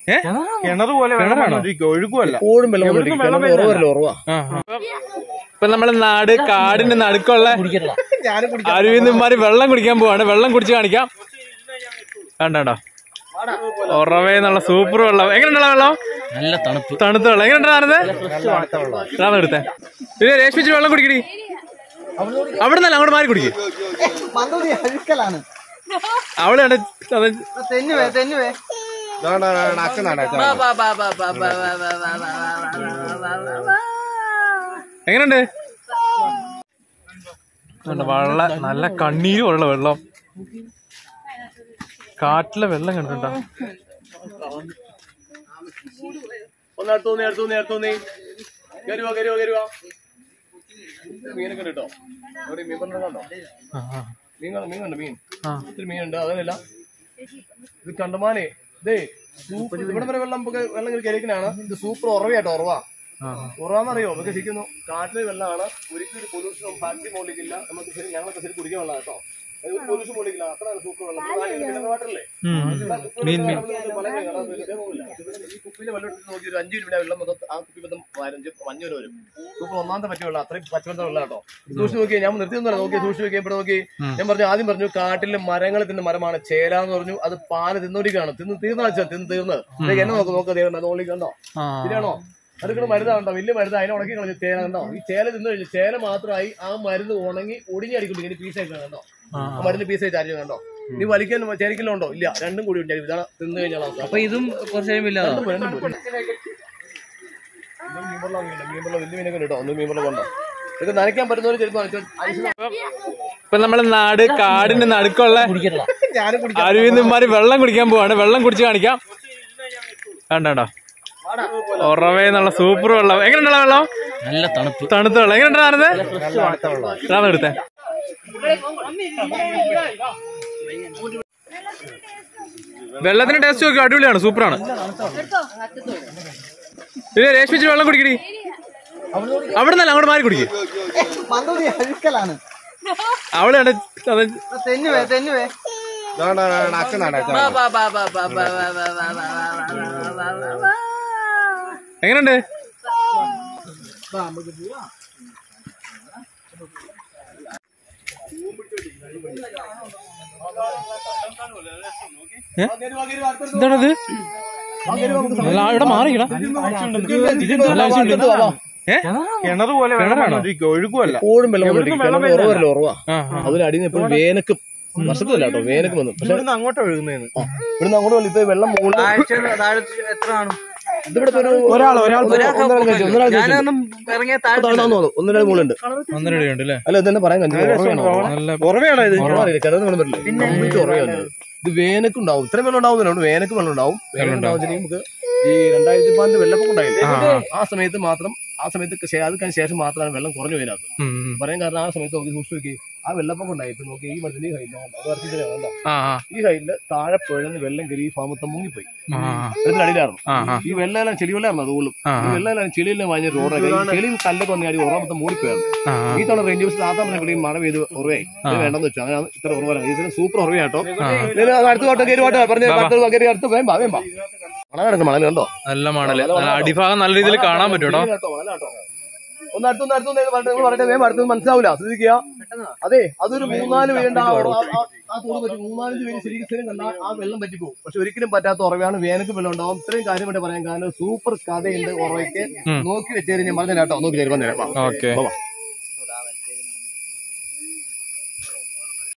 ഏ കിണർ പോലെ വെള്ളം കിണറാണോ? വന്നോണ്ടിരിക്കും, ഒഴുകുമല്ല എപ്പോഴും വെള്ളം എവിടുന്നും കൊണ്ടിരിക്കും. വെള്ളം വെള്ളം ഉറവല്ല ഉറവാ ആ, ആ. ഇപ്പൊ നമ്മളെ നാട് കാടിന്റെ നടുക്കുള്ള ഞാനും കുടിക്കാം അരുവിന്മാര് വെള്ളം കുടിക്കാൻ പോവാണ് വെള്ളം കുടിച്ച് കാണിക്കാം കണ്ടോ ഉറവേ എന്നുള്ള സൂപ്പർ വെള്ളം എങ്ങനെയുണ്ടല്ലോ വെള്ളം നല്ല തണുപ്പ് തണുത്ത വെള്ളം എങ്ങനെയുണ്ടായിരുന്നത് ഇതാണ് എടുത്തേ ഇത് രേഷ്മിച്ച് വെള്ളം കുടിക്കടി അവിടെ നിന്നല്ല അങ്ങോട്ട് മാറി കുടിക്കും മന്ദതി അഴുക്കലാണ് അവളാണ് അത് തെന്നുവേ തെന്നുവേ എങ്ങനെയുണ്ട് കണ്ടോ, വെള്ള നല്ല കണ്ണീരും ഉള്ള വെള്ളം കാട്ടിലെ വെള്ളം കണ്ടിട്ടുണ്ടോ ഒന്ന് അടുത്ത് തോന്നി അടുത്ത് തോന്നി അടുത്ത് തോന്നി കരുവാ കരുവാ കരുവാ മീനൊക്കെ ഉണ്ട് കേട്ടോ അവിടെ മീൻ പറഞ്ഞോ ആ, ആ. മീൻ കാണും മീൻ കണ്ടോ മീൻ ആ. ഒത്തിരി മീനുണ്ട് അതല്ല ഇത് കണ്ടമാനെ ഇതേ സൂപ്പർ ഇവിടെ വരെ വെള്ളം നമുക്ക് വെള്ളം കയറിക്കണാണ് ഇത് സൂപ്പർ ഉറവയാട്ടോ ഉറവ ആ, ഉറവാന്നറിയോ നമുക്ക് ശരിക്കുന്നു കാട്ടിലെ വെള്ളമാണ് ഒരിക്കലും ഒരു പൊല്യൂഷനും ഫാക്ടറി മോളിക്കില്ല നമുക്ക് ശരി ഞങ്ങളൊക്കെ ശരി കുടിക്കാൻ വെള്ളം കേട്ടോ അത് ഒരു പൊല്യൂഷൻ മോളിക്കില്ല അത്രയാണ് സൂപ്പർ വെള്ളം നമ്മുടെ വാട്ടറല്ലേ ഉം, ഉം. മീൻ മീൻ ഈ കുപ്പിയിലെ വെള്ളം എടുത്ത് നോക്കി ഒരു അഞ്ച് രൂപ വെള്ളം മൊത്തം ആ കുപ്പി മൊത്തം അഞ്ച് അഞ്ഞൂറ് വരും സൂപ്പർ ഒന്നാമത്തെ പറ്റിയ വെള്ളം അത്രയും പച്ചവെള്ള വെള്ളം കേട്ടോ സൂക്ഷിച്ച് നോക്കിയേ ഞാൻ നിർത്തി ഒന്നുമല്ല നോക്കി സൂക്ഷിച്ച് നോക്കിയേ ഇവിടെ നോക്കി ഞാൻ പറഞ്ഞു ആദ്യം പറഞ്ഞു കാട്ടിലെ മരങ്ങൾ തിന്ന മരമാണ് ചേല എന്ന് പറഞ്ഞു അത് പാല് തിന്നോടിക്കാണ് തിന്ന് തീർന്ന വെച്ചാൽ തിന്ന് തീർന്ന് ദേ എന്നെ നോക്ക് നോക്ക് ദൈവം നോളി കണ്ടോ ആ. ശരിയാണോ അതൊക്കെ മരുന്നാണ്ടോ വലിയ മരുന്ന് അതിനെ ഉണക്കി കളഞ്ഞു ചേല കണ്ടോ ഈ ചേല തിന്നു കഴിഞ്ഞു ചേല മാത്രമായി ആ മരുന്ന് ഉണങ്ങി ഒടിഞ്ഞടിക്കുന്നു ഇങ്ങനെ പീസായിട്ട് കണ്ടോ ആ. ആ മരുന്ന് പീസായിട്ട് അരിഞ്ഞു കണ്ടോ നീ വലിക്കാൻ ചേരിക്കല്ലോ ഉണ്ടോ ഇല്ല രണ്ടും കൂടി ഉണ്ട് ഇതാണ് തിന്നു കഴിഞ്ഞാൽ അപ്പൊ ഇതും കുറച്ച് കഴിയുമ്പോൾ രണ്ടും പോയി, രണ്ടും പോയി. ഇതും മീൻവെള്ളം അങ്ങനെ ഉണ്ട്. മീൻവെള്ളം വലിയ മീനൊക്കെ ഉണ്ട് കേട്ടോ ഒന്ന് മീൻവെള്ളം കൊണ്ടോ ഇത് നനയ്ക്കാൻ പറ്റുന്നവര് ചിലപ്പോ ഐസ് ഇപ്പൊ നമ്മളെ നാട് കാടിന്റെ നടുക്കുള്ള ഞാനും കുടിക്കാം അരുവിന്മാര് വെള്ളം കുടിക്കാൻ പോവാണ് വെള്ളം കുടിച്ച് കാണിക്കാം കണ്ടോ ഉറവേ എന്നുള്ള സൂപ്പർ വെള്ളം എങ്ങനെയുണ്ടല്ലോ വെള്ളം നല്ല തണുപ്പ് തണുത്ത വെള്ളം എങ്ങനെയുണ്ടായിരുന്നത് ഇതാണ് എടുത്തേ വെള്ളത്തിന്റെ ടേസ്റ്റ് നോക്കി അടിപൊളിയാണ് സൂപ്പറാണ് ഇത് രേഷ്മിച്ച് വെള്ളം കുടിക്കടി അവിടെ നിന്നല്ല അങ്ങോട്ട് മാറി കുടിക്കും മന്ദതി അഴുക്കലാണ് അവളാണ് അത് തെന്നുവേ തെന്നുവേ എങ്ങനെയുണ്ട് എന്താണത് നല്ല ഇവിടെ മാറിക്കടാ നല്ല ആവശ്യമുണ്ട് ഏ കിണർ പോലെ വെള്ളം കിണറാണോ? വന്നോണ്ടിരിക്കും, ഒഴുകുമല്ല എപ്പോഴും വെള്ളം എവിടുന്നും കൊണ്ടിരിക്കും. വെള്ളം വെള്ളം ഉറവല്ല ഉറവാ ആ ആ. അതിന് അടിയിൽ എപ്പോഴും വേനക്കും വർഷത്തിലല്ല കേട്ടോ വേനക്ക് വന്നു പക്ഷെ ഇവിടുന്ന് അങ്ങോട്ടാ ഒഴുകുന്നതെന്ന് ഇവിടുന്ന് അങ്ങോട്ട് വല്ല ഇപ്പൊ വെള്ളം മുകളിൽ എത്ര കാണും ഇതിവിടെ ഇപ്പൊ ഒരു ഒരാൾ ഒരാൾ ഒന്നരാൾ കഴിച്ചു ഒന്നരാൾ കഴിച്ചു ഞാനൊന്നും ഇറങ്ങിയ താഴെ തോന്നുന്നു ഒന്നരാൾ മുകളുണ്ട് ഒന്നര അടി ഉണ്ട് അല്ലേ അല്ല ഇതെന്നെ പറയാൻ കഴിച്ചു നല്ല ഉറവയാണോ ഇത് ഉറവാറില്ല കിടന്ന് വെള്ളം വരില്ല കംപ്ലീറ്റ് ഉറവാണ് ഇത് വേനക്ക് ഉണ്ടാവും ഇത്രയും വെള്ളം ഉണ്ടാവുന്നില്ല വേനക്ക് വെള്ളം ഉണ്ടാവും വേനക്ക് ഉണ്ടാവുന്നെങ്കിൽ നമുക്ക് ഈ രണ്ടായിരത്തി പതിനെട്ട് വെള്ളപ്പൊക്കം ഉണ്ടായില്ലേ ആ സമയത്ത് മാത്രം ആ സമയത്ത് ശേ- അത് കഴിഞ്ഞ ശേഷം മാത്രമാണ് വെള്ളം കുറഞ്ഞു വരുന്നത് ഉം, ഉം. പറയാൻ കാരണം ആ സമയത്ത് നോക്കി സൂക്ഷിച്ച് നോക്കി ആ വെള്ളപ്പൊക്കം ഉണ്ടായി ഇപ്പൊ നോക്കി ഈ മരത്തിന്റെ ഹൈറ്റ് അത് വർദ്ധിച്ചില്ല കണ്ടോ ആ ആ ഈ ഹൈറ്റില് താഴെ പുഴന്ന് വെള്ളം കയറി ഈ ഫാമത്തെ മുങ്ങിപ്പോയി ആ വെള്ളത്തിനടിയിലായിരുന്നു ആ ആ ഈ വെള്ളം ചെളി വെള്ളമായിരുന്നു അതുകൊള്ളും ആ, ഈ വെള്ളം ചെളിയെല്ലാം വാങ്ങിയ റോഡൊക്കെ ഈ ചെളിയും കല്ലൊക്കെ വന്നാടി ഉറമൊത്തം മൂടിപ്പോയായിരുന്നു ആ ആ. ഈ തവണ റേഞ്ച് ബസ് താത്താൻ പറഞ്ഞ മഴ പെയ്ത് ഉറവായി ഇത് വേണ്ടെന്ന് വെച്ചു അങ്ങനെ ഇത്ര ഉറവാണ് ഇതിന് സൂപ്പർ ഉറവയാട്ടോ ഇതിന് അടുത്ത വട്ടം കയറി വാട്ടോ പറഞ്ഞ അടുത്ത കയറി അടുത്ത് വേം വാ വേം വാ മണൽ കിടക്കുന്ന മണൽ കണ്ടോ നല്ല മണല് നല്ല അടിഭാഗം നല്ല രീതിയിൽ കാണാൻ പറ്റും കേട്ടോ കേട്ടോ മണലാട്ടോ ഒന്ന് അടുത്തൊന്ന് അടുത്തൊന്ന് പറഞ്ഞിട്ട് നിങ്ങൾ പറയട്ടെ വേം അടുത്തൊന്നും മനസ്സിലാവില്ല ശ്രദ്ധിക്കുക അതെ അതൊരു മൂന്നാല് പേരുണ്ട് ആ ഉറ- ആ- ആ- ആ തോട് പറ്റി മൂന്നാലഞ്ച് പേര് ശരിക്കും സ്ഥിരം കണ്ടാൽ ആ വെള്ളം പറ്റിപ്പോകും പക്ഷെ ഒരിക്കലും പറ്റാത്ത ഉറവയാണ് വേനക്ക് വെള്ളം ഉണ്ടാവും ഇത്രയും കാര്യം വേണ്ടി പറയാൻ കാരണം സൂപ്പർ കഥയുണ്ട് ഉറവയ്ക്ക് നോക്കി വെച്ചേരും ഞാൻ പറഞ്ഞു കേട്ടോ നോക്കി ചേരുമ്പോൾ ഓക്കെ വാ